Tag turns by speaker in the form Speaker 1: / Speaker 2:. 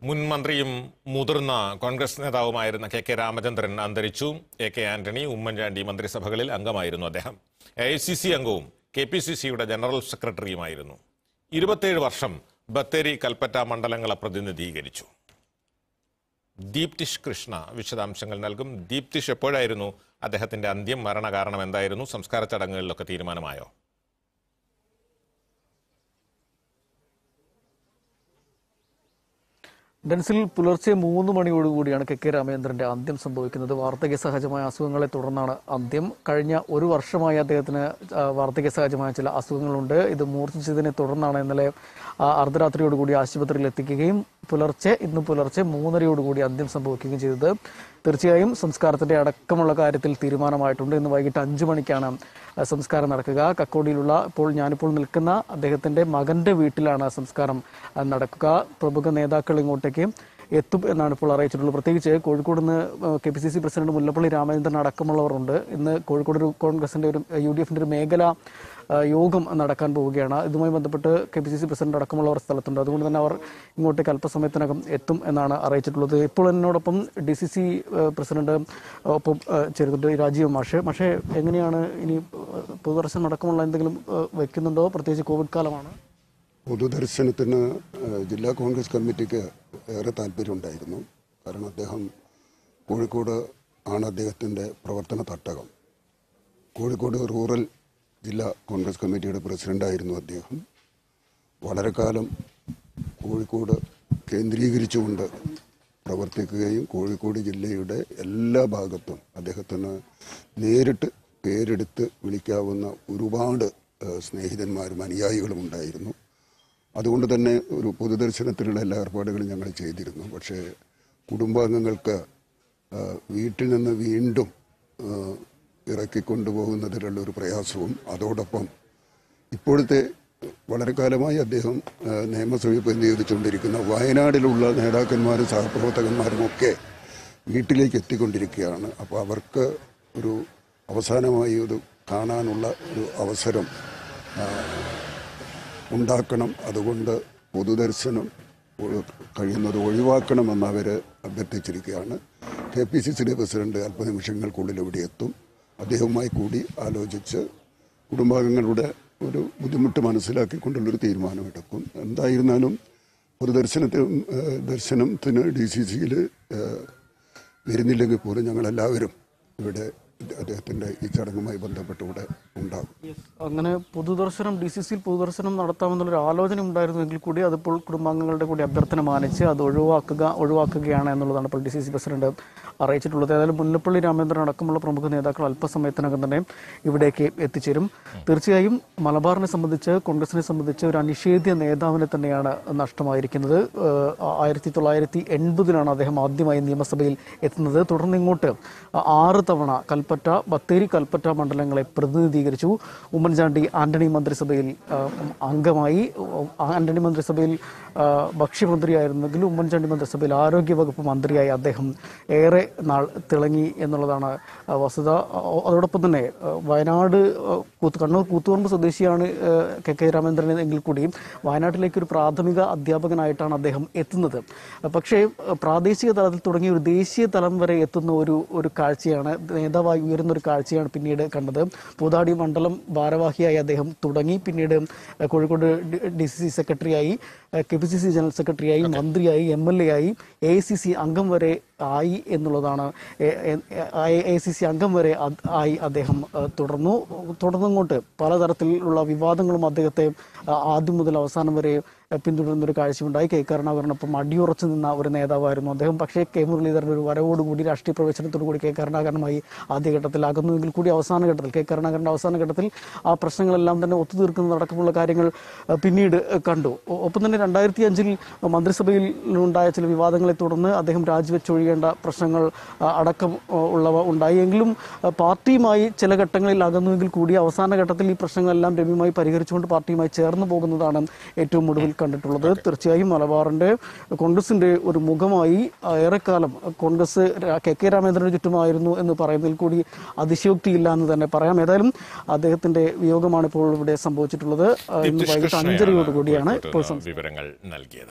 Speaker 1: മുൻ മന്ത്രിയും മുതിർന്ന കോൺഗ്രസ് നേതാവുമായിരുന്ന കെ കെ രാമചന്ദ്രൻ അന്തരിച്ചു എ കെ ആന്റണി ഉമ്മൻചാണ്ടി മന്ത്രിസഭകളിൽ അംഗമായിരുന്നു അദ്ദേഹം എ ഐ സി സി അംഗവും കെ പി സി സിയുടെ ജനറൽ സെക്രട്ടറിയുമായിരുന്നു ഇരുപത്തേഴ് വർഷം ബത്തേരി കൽപ്പറ്റ മണ്ഡലങ്ങളെ പ്രതിനിധീകരിച്ചു ദീപ്തിഷ് കൃഷ്ണ വിശദാംശങ്ങൾ നൽകും ദീപ്തിഷ് എപ്പോഴായിരുന്നു അദ്ദേഹത്തിന്റെ അന്ത്യം മരണകാരണം എന്തായിരുന്നു സംസ്കാര ചടങ്ങുകളിലൊക്കെ തീരുമാനമായോ
Speaker 2: ഡെൻസിൽ പുലർച്ചെ മൂന്ന് മണിയോടുകൂടിയാണ് കെ കെ രാമചന്ദ്രന്റെ അന്ത്യം സംഭവിക്കുന്നത് വാർദ്ധക്യ സഹജമായ അസുഖങ്ങളെ തുടർന്നാണ് അന്ത്യം കഴിഞ്ഞ ഒരു വർഷമായി അദ്ദേഹത്തിന് ആ, വാർദ്ധക്യ സഹജമായ ചില അസുഖങ്ങളുണ്ട് ഇത് മൂർച്ഛിച്ചതിനെ തുടർന്നാണ് ഇന്നലെ ആ, അർദ്ധരാത്രിയോടുകൂടി ആശുപത്രിയിൽ എത്തിക്കുകയും പുലർച്ചെ ഇന്ന് പുലർച്ചെ മൂന്നരയോടുകൂടി അന്ത്യം സംഭവിക്കുകയും ചെയ്തത് തീർച്ചയായും സംസ്കാരത്തിന്റെ അടക്കമുള്ള കാര്യത്തിൽ തീരുമാനമായിട്ടുണ്ട് ഇന്ന് വൈകിട്ട് അഞ്ചു മണിക്കാണ് ആ, സംസ്കാരം നടക്കുക കക്കോടിയിലുള്ള ഇപ്പോൾ ഞാനിപ്പോൾ നിൽക്കുന്ന അദ്ദേഹത്തിന്റെ മകന്റെ വീട്ടിലാണ് സംസ്കാരം ആ, നടക്കുക പ്രമുഖ നേതാക്കൾ ഇങ്ങോട്ടേക്ക് എത്തും എന്നാണ് ഇപ്പോൾ അറിയിച്ചിട്ടുള്ളത് പ്രത്യേകിച്ച് കോഴിക്കോട് നിന്ന് K P C C president Mullappally Ramachandran അടക്കമുള്ളവരുണ്ട് ഇന്ന് കോഴിക്കോട് ഒരു കോൺഗ്രസിന്റെ ഒരു യു ഡി എഫിന്റെ ഒരു മേഖല ആ, യോഗം നടക്കാൻ പോവുകയാണ് ഇതുമായി ബന്ധപ്പെട്ട് K P C C president അടക്കമുള്ളവർ സ്ഥലത്തുണ്ട് അതുകൊണ്ട് തന്നെ അവർ ഇങ്ങോട്ടേക്ക് അല്പസമയത്തിനകം എത്തും എന്നാണ് അറിയിച്ചിട്ടുള്ളത് ഇപ്പോൾ എന്നോടൊപ്പം ഡി സി സി പ്രസിഡന്റ് ഒപ്പം ആ, ചേരുന്നുണ്ട് രാജീവ് മാഷ് പക്ഷേ എങ്ങനെയാണ് ഇനി ആ, പൊതുദർശനം അടക്കമുള്ള എന്തെങ്കിലും ആ, വെക്കുന്നുണ്ടോ പ്രത്യേകിച്ച് കോവിഡ് കാലമാണ്
Speaker 3: പൊതുദർശനത്തിന് ഏഹ്, ജില്ലാ കോൺഗ്രസ് കമ്മിറ്റിക്ക് ഏറെ താല്പര്യമുണ്ടായിരുന്നു കാരണം അദ്ദേഹം കോഴിക്കോട് ആണ് അദ്ദേഹത്തിൻ്റെ പ്രവർത്തന തട്ടകം കോഴിക്കോട് റൂറൽ ജില്ലാ കോൺഗ്രസ് കമ്മിറ്റിയുടെ പ്രസിഡന്റായിരുന്നു അദ്ദേഹം വളരെ കാലം കോഴിക്കോട് കേന്ദ്രീകരിച്ചുകൊണ്ട് പ്രവർത്തിക്കുകയും കോഴിക്കോട് ജില്ലയുടെ എല്ലാ ഭാഗത്തും അദ്ദേഹത്തിന് നേരിട്ട് പേരെടുത്ത് വിളിക്കാവുന്ന ഒരുപാട് ഏഹ്, സ്നേഹിതന്മാരും അനുയായികളും ഉണ്ടായിരുന്നു അതുകൊണ്ട് തന്നെ ഒരു പൊതുദർശനത്തിനുള്ള എല്ലാ ഏർപ്പാടുകളും ഞങ്ങൾ ചെയ്തിരുന്നു പക്ഷേ കുടുംബാംഗങ്ങൾക്ക് ആ, വീട്ടിൽ നിന്ന് വീണ്ടും ആ, ഇറക്കിക്കൊണ്ടുപോകുന്നതിലുള്ള ഒരു പ്രയാസവും അതോടൊപ്പം ഇപ്പോഴത്തെ വളരെ കാലമായി അദ്ദേഹം ആ, നിയമസഭയിൽ പ്രതിനിധീകരിച്ചുകൊണ്ടിരിക്കുന്ന വയനാടിലുള്ള നേതാക്കന്മാരും സഹപ്രവർത്തകന്മാരും ഒക്കെ വീട്ടിലേക്ക് എത്തിക്കൊണ്ടിരിക്കുകയാണ് അപ്പോൾ അവർക്ക് ഒരു അവസാനമായി ഒരു കാണാനുള്ള ഒരു അവസരം ആ, ഉണ്ടാക്കണം അതുകൊണ്ട് പൊതുദർശനം ഒ- കഴിയുന്നത് ഒഴിവാക്കണമെന്ന് അവർ അഭ്യർത്ഥിച്ചിരിക്കുകയാണ് കെ പി സി സിയുടെ പ്രസിഡന്റ് അല്പനിമിഷങ്ങൾക്കുള്ളിൽ ഇവിടെ എത്തും അദ്ദേഹവുമായി കൂടി ആലോചിച്ച് കുടുംബാംഗങ്ങളുടെ ഒരു ബുദ്ധിമുട്ട് മനസ്സിലാക്കിക്കൊണ്ടുള്ളൊരു തീരുമാനമെടുക്കും എന്തായിരുന്നാലും പൊതുദർശനത്തിന് ഏഹ്, ദർശനത്തിന് ഡി സി സിയിൽ വരുന്നില്ലെങ്കിൽ പോലും ഞങ്ങളെല്ലാവരും ഇവിടെ അദ്ദേഹത്തിൻ്റെ ഈ ചടങ്ങുമായി ബന്ധപ്പെട്ട് ഇവിടെ ഉണ്ടാകും
Speaker 2: അങ്ങനെ പൊതുദർശനം ഡി സി സിയിൽ പൊതുദർശനം നടത്താമെന്നുള്ളൊരു ആലോചന ഉണ്ടായിരുന്നുവെങ്കിൽ കൂടി അതിപ്പോൾ കുടുംബാംഗങ്ങളുടെ കൂടി അഭ്യർത്ഥന മാനിച്ച് അത് ഒഴിവാക്കുക ഒഴിവാക്കുകയാണ് എന്നുള്ളതാണ് ഇപ്പോൾ ഡി സി സി പ്രസിഡന്റ് അറിയിച്ചിട്ടുള്ളത് ഏതായാലും മുല്ലപ്പള്ളി രാമേന്ദ്രൻ അടക്കമുള്ള പ്രമുഖ നേതാക്കൾ അല്പസമയത്തിനകം തന്നെ ഇവിടേക്ക് എത്തിച്ചേരും തീർച്ചയായും മലബാറിനെ സംബന്ധിച്ച് കോൺഗ്രസിനെ സംബന്ധിച്ച് ഒരു അനിഷേധ്യ നേതാവിനെ തന്നെയാണ് നഷ്ടമായിരിക്കുന്നത് ഏഹ് ആയിരത്തി തൊള്ളായിരത്തി എൺപതിലാണ് അദ്ദേഹം ആദ്യമായി നിയമസഭയിൽ എത്തുന്നത് തുടർന്ന് ഇങ്ങോട്ട് ആറ് തവണ കൽപ്പറ്റ ബത്തേരി കൽപ്പറ്റ മണ്ഡലങ്ങളെ പ്രതിനിധീകരിച്ചു ഉമ്മൻചാണ്ടി ആന്റണി മന്ത്രിസഭയിൽ ആ, അംഗമായി ആന്റണി മന്ത്രിസഭയിൽ ആ, ഭക്ഷ്യമന്ത്രിയായിരുന്നെങ്കിലും ഉമ്മൻചാണ്ടി മന്ത്രിസഭയിൽ ആരോഗ്യവകുപ്പ് മന്ത്രിയായി അദ്ദേഹം ഏറെ നാൾ തിളങ്ങി എന്നുള്ളതാണ് ആ, വസ്തുത ആ, അതോടൊപ്പം തന്നെ ആ, വയനാട് ആ, കൂത്ത് കണ്ണൂർ കൂത്തുപറമ്പ് സ്വദേശിയാണ് ആ, കെ കെ രാമേന്ദ്രൻ എങ്കിൽ കൂടിയും വയനാട്ടിലേക്ക് ഒരു പ്രാഥമിക അധ്യാപകനായിട്ടാണ് അദ്ദേഹം എത്തുന്നത് പക്ഷേ ആ, പ്രാദേശിക തലത്തിൽ തുടങ്ങി ഒരു ദേശീയ തലം വരെ എത്തുന്ന ഒരു ഒരു കാഴ്ചയാണ് നേതാവായി ഉയരുന്ന ഒരു കാഴ്ചയാണ് പിന്നീട് കണ്ടത് പൂതാടി മണ്ഡലം ഭാരവാഹിയായി അദ്ദേഹം തുടങ്ങി പിന്നീട് ആ, കോഴിക്കോട് ഡി സി സി സെക്രട്ടറിയായി K P C C general സെക്രട്ടറിയായി മന്ത്രിയായി എം എൽ എ ആയി എ സി സി അംഗം വരെ ആയി എന്നുള്ളതാണ് എ സി സി അംഗം വരെ അത് ആയി അദ്ദേഹം ആ, തുടർന്നു തുടർന്നിങ്ങോട്ട് പലതരത്തിലുള്ള വിവാദങ്ങളും അദ്ദേഹത്തെ ആ, ആദ്യം മുതൽ അവസാനം വരെ ആ, പിന്തുടരുന്ന ഒരു കാഴ്ചയുണ്ടായി കെ കരുണാകരനൊപ്പം അടിയുറച്ചു നിന്ന ഒരു നേതാവായിരുന്നു അദ്ദേഹം പക്ഷേ കെ മുരളീധരൻ്റെ ഒരു വരവോടുകൂടി രാഷ്ട്രീയ പ്രവേശനത്തോടു കൂടി കെ കരുണാകരനുമായി ആദ്യഘട്ടത്തിൽ അകന്നുവെങ്കിൽ കൂടി അവസാന ഘട്ടത്തിൽ കെ കരുണാകരൻ്റെ അവസാന ഘട്ടത്തിൽ ആ പ്രശ്നങ്ങളെല്ലാം തന്നെ ഒത്തുതീർക്കുന്നതടക്കമുള്ള കാര്യങ്ങൾ ആ, പിന്നീട് ആ, കണ്ടു ഒ- ഒപ്പം തന്നെ രണ്ടായിരത്തി അഞ്ചിൽ മന്ത്രിസഭയിൽ ഉണ്ടായ ചില വിവാദങ്ങളെ തുടർന്ന് അദ്ദേഹം രാജിവെച്ചൊഴിയേണ്ട പ്രശ്നങ്ങൾ ആ, അടക്കം ആ, ഉള്ളവ ഉണ്ടായി എങ്കിലും ആ, പാർട്ടിയുമായി ചില ഘട്ടങ്ങളിൽ അകന്നുവെങ്കിൽ കൂടി അവസാന ഘട്ടത്തിൽ ഈ പ്രശ്നങ്ങളെല്ലാം രമ്യമായി പരിഹരിച്ചുകൊണ്ട് പാർട്ടിയുമായി ചേർന്ന് പോകുന്നതാണ് ഏറ്റവും ഒടുവിൽ കണ്ടിട്ടുള്ളത് തീർച്ചയായും മലബാറിന്റെ കോൺഗ്രസിന്റെ ഒരു മുഖമായി ആ, ഏറെക്കാലം കോൺഗ്രസ് രാ- കെ കെ രാമേന്ദ്രന് ചുറ്റുമായിരുന്നു എന്ന് പറയുന്നതിൽ കൂടി അതിശയോക്തിയില്ല എന്ന് തന്നെ പറയാം ഏതായാലും അദ്ദേഹത്തിന്റെ വിയോഗമാണ് ഇപ്പോൾ ഇവിടെ സംഭവിച്ചിട്ടുള്ളത് ആ, ഇന്ന്
Speaker 1: ദീപ്തിഷ്
Speaker 2: വൈകിട്ട്
Speaker 1: കൃഷ്ണയാണ്
Speaker 2: അഞ്ചരയോടുകൂടിയാണ്
Speaker 1: കോഴിക്കോട്ട്
Speaker 2: ഇപ്പോൾ
Speaker 1: നിന്ന് വിവരങ്ങൾ നൽകിയത്